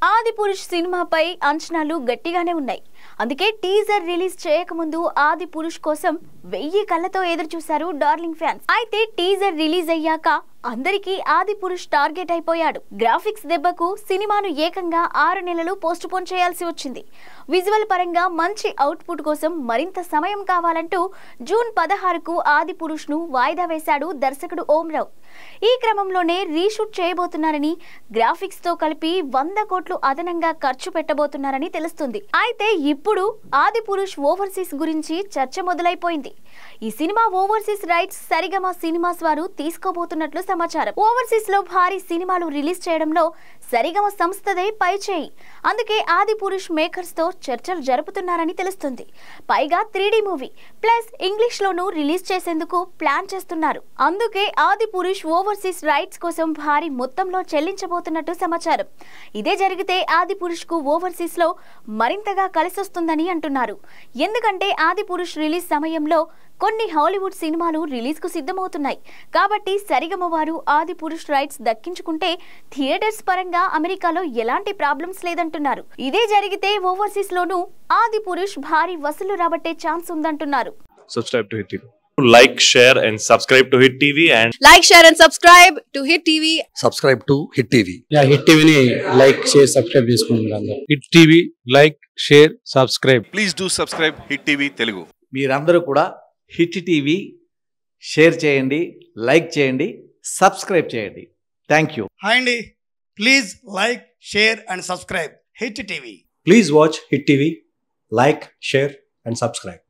ఆది పురుష్ సినిమాపై అంచనాలు గట్టిగానే ఉన్నాయి అందుకే టీజర్ రిలీజ్ చేయకముందు ఆది పురుష్ కోసం వెయ్యి కళ్ళతో ఎదురు చూశారు డార్లింగ్ ఫ్యాన్స్ అయితే టీజర్ రిలీజ్ అయ్యాక అందరికీ ఆది పురుష్ టార్గెట్ అయిపోయాడు గ్రాఫిక్స్ దెబ్బకు సినిమాను ఏకంగా ఆరు నెలలు పోస్ట్ పోన్ చేయాల్సి వచ్చింది విజువల్ పరంగా మంచి అవుట్పుట్ కోసం మరింత సమయం కావాలంటూ జూన్ పదహారుకు ఆది పురుష్ ను వాయిదా వేశాడు దర్శకుడు ఓంరావు ఈ క్రమంలోనే రీషూట్ చేయబోతున్నారని గ్రాఫిక్స్ తో కలిపి వంద కోట్లు అదనంగా ఖర్చు పెట్టబోతున్నారని తెలుస్తుంది అయితే ఇప్పుడు ఆది పురుష్ ఓవర్సీస్ గురించి చర్చ మొదలైపోయింది ఈ cinema overseas rights Saregama Cinemas వారు తీసుకోబోతున్నట్లు సమాచారం ఓవర్సీస్ లో భారీ సినిమాలు రిలీజ్ చేయడంలో సరిగమ సంస్థదే పై చేయి అందుకే ఆది పురుష్ మేకర్స్ తో చర్చలు జరుపుతున్నారని తెలుస్తుంది పైగా త్రీ మూవీ ప్లస్ ఇంగ్లీష్ లోనూ రిలీజ్ చేసేందుకు ప్లాన్ చేస్తున్నారు అందుకే ఆది పురుష్ ఓవర్సీస్ రైట్స్ కోసం భారీ మొత్తంలో చెల్లించబోతున్నట్టు సమాచారం ఇదే జరిగితే ఆది పురుష్ కు ఓవర్సీస్ లో మరింతగా కలిసొస్తుందని అంటున్నారు ఎందుకంటే ఆది పురుష్ రిలీజ్ సమయంలో కొన్ని హాలీవుడ్ సినిమాలు రిలీజ్ కు సిద్ధమవుతున్నాయి కాబట్టి సరిగమ వారు ఆది పురుష్ రైట్స్ దక్కించుకుంటే థియేటర్స్ పరంగా అమెరికాలో ఎలాంటి ప్రాబ్లమ్స్ లేదంటున్నారు ఇదే జరిగితే ఓవర్సీస్ లోనూ ఆది పురుష్ భారీ వసూలు రాబట్టే ఛాన్స్ ఉందంటున్నారు subscribe to Hit TV. Like, share, and subscribe to Hit TV and like, share, and subscribe to Hit TV. subscribe to Hit TV. యా హిట్ టీవీని లైక్ షేర్ సబ్స్క్రైబ్ చేసుకోండి అందరూ Hit TV like share subscribe please do subscribe Hit TV Telugu మీరందరూ కూడా Hit TV share చేయండి like చేయండి subscribe చేయండి thank you hi అండి please like share and subscribe Hit TV Please watch Hit TV, like, share, and subscribe.